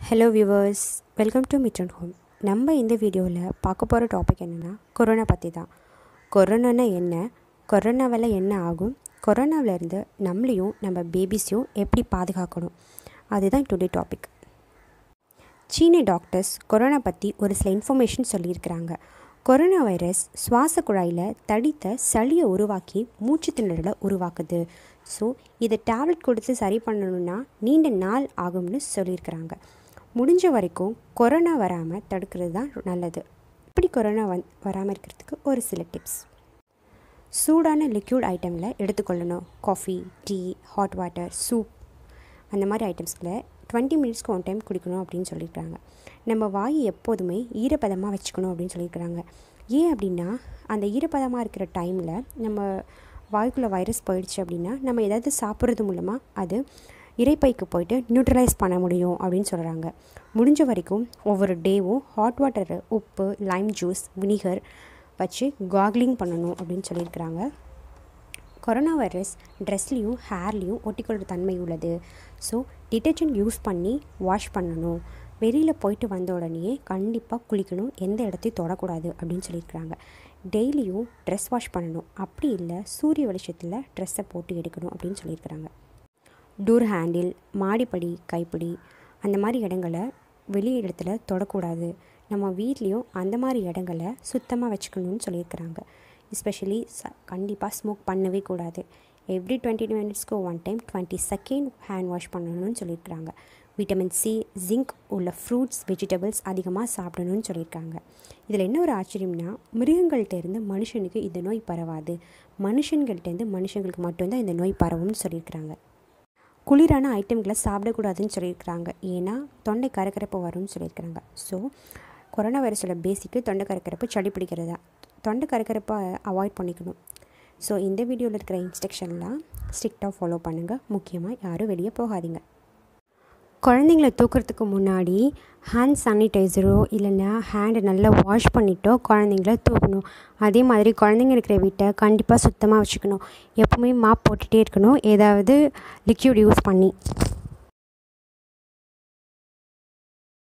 hello viewers welcome to மிட்ரன் home நம்ம இந்த வீடியோவில் பார்க்க போகிற டாபிக் என்னென்னா கொரோனா பற்றி தான் கொரோனானா என்ன கொரோனாவால் என்ன ஆகும் கொரோனாவிலேருந்து நம்மளையும் நம்ம பேபிஸையும் எப்படி பாதுகாக்கணும் அதுதான் டுடே டாபிக் சீன டாக்டர்ஸ் கொரோனா பற்றி ஒரு சில இன்ஃபர்மேஷன் சொல்லியிருக்கிறாங்க கொரோனா வைரஸ் சுவாச குழாயில் தடித்த சளியை உருவாக்கி மூச்சு திணறலை உருவாக்குது ஸோ இதை டேப்லெட் கொடுத்து சரி பண்ணணும்னா நீண்ட நாள் ஆகும்னு சொல்லியிருக்கிறாங்க முடிஞ்ச வரைக்கும் கொரோனா வராமல் தடுக்கிறது தான் நல்லது இப்படி கொரோனா வந் வராமல் இருக்கிறதுக்கு ஒரு சில டிப்ஸ் சூடான லிக்யூட் ஐட்டமில் எடுத்துக்கொள்ளணும் coffee tea hot water soup அந்த மாதிரி ஐட்டம்ஸில் டுவெண்ட்டி மினிட்ஸ்க்கு ஒன் டைம் குடிக்கணும் அப்படின்னு சொல்லியிருக்காங்க நம்ம வாய் எப்போதுமே ஈரப்பதமாக வச்சுக்கணும் அப்படின்னு சொல்லியிருக்கிறாங்க ஏன் அப்படின்னா அந்த ஈரப்பதமாக இருக்கிற டைமில் நம்ம வாய்க்குள்ளே வைரஸ் போயிடுச்சு அப்படின்னா நம்ம ஏதாவது சாப்பிட்றது மூலமாக அது இறைப்பைக்கு போயிட்டு நியூட்ரலைஸ் பண்ண முடியும் அப்படின்னு சொல்கிறாங்க முடிஞ்ச வரைக்கும் ஒவ்வொரு டேவும் ஹாட் வாட்டர் உப்பு லைம் ஜூஸ் வினிகர் வச்சு காக்லிங் பண்ணணும் அப்படின்னு சொல்லியிருக்கிறாங்க கொரோனா வைரஸ் ட்ரெஸ்லேயும் ஹேர்லேயும் ஒட்டிக்கொள்கிற தன்மை உள்ளது ஸோ டிட்டர்ஜென்ட் யூஸ் பண்ணி வாஷ் பண்ணணும் வெளியில் போயிட்டு வந்த உடனே கண்டிப்பாக குளிக்கணும் எந்த இடத்தையும் தொடக்கூடாது அப்படின்னு சொல்லியிருக்கிறாங்க டெய்லியும் ட்ரெஸ் வாஷ் பண்ணணும் அப்படி இல்லை சூரிய வெளிச்சத்தில் ட்ரெஸ்ஸை போட்டு எடுக்கணும் அப்படின்னு சொல்லியிருக்கிறாங்க டோர் ஹேண்டில் மாடிப்படி கைப்பிடி அந்த மாதிரி இடங்களை வெளி இடத்துல தொடக்கூடாது நம்ம வீட்லேயும் அந்த மாதிரி இடங்களை சுத்தமாக வச்சுக்கணும்னு சொல்லியிருக்கிறாங்க எஸ்பெஷலி ச கண்டிப்பாக ஸ்மோக் பண்ணவே கூடாது எவ்ரி டுவெண்ட்டி மினிட்ஸ்க்கு one time twenty second hand wash பண்ணணும்னு சொல்லியிருக்கிறாங்க விட்டமின் சி ஜிங்க் உள்ள ஃப்ரூட்ஸ் வெஜிடபிள்ஸ் அதிகமாக சாப்பிடணும்னு சொல்லியிருக்காங்க இதில் என்ன ஒரு ஆச்சரியம்னா மிருகங்கள்கிட்டேருந்து மனுஷனுக்கு இந்த நோய் பரவாது மனுஷன்கள்ட்டேருந்து மனுஷங்களுக்கு மட்டும்தான் இந்த நோய் பரவும்னு சொல்லியிருக்கிறாங்க குளிரான ஐட்டம்களை சாப்பிடக்கூடாதுன்னு சொல்லியிருக்கிறாங்க ஏன்னா தொண்டை கரக்கரப்பு வரும்னு சொல்லியிருக்கிறாங்க ஸோ கொரோனா வைரஸோட பேசிக்கு தொண்டை கரக்கரப்பு சளி பிடிக்கிறது தொண்டை கரக்கரப்பை அவாய்ட் பண்ணிக்கணும் ஸோ இந்த வீடியோவில் இருக்கிற இன்ஸ்ட்ரக்ஷன்லாம் ஸ்ட்ரிக்டாக ஃபாலோ பண்ணுங்கள் முக்கியமாக யாரும் வெளியே போகாதீங்க குழந்தைங்கள தூக்கிறதுக்கு முன்னாடி ஹேண்ட் சானிடைசரோ இல்லைன்னா ஹேண்டை நல்லா வாஷ் பண்ணிட்டோ குழந்தைங்கள தூக்கணும் அதே மாதிரி குழந்தைங்க இருக்கிற வீட்டை கண்டிப்பாக சுத்தமாக வச்சுக்கணும் எப்பவுமே மாப் போட்டுகிட்டே இருக்கணும் ஏதாவது லிக்யூட் யூஸ் பண்ணி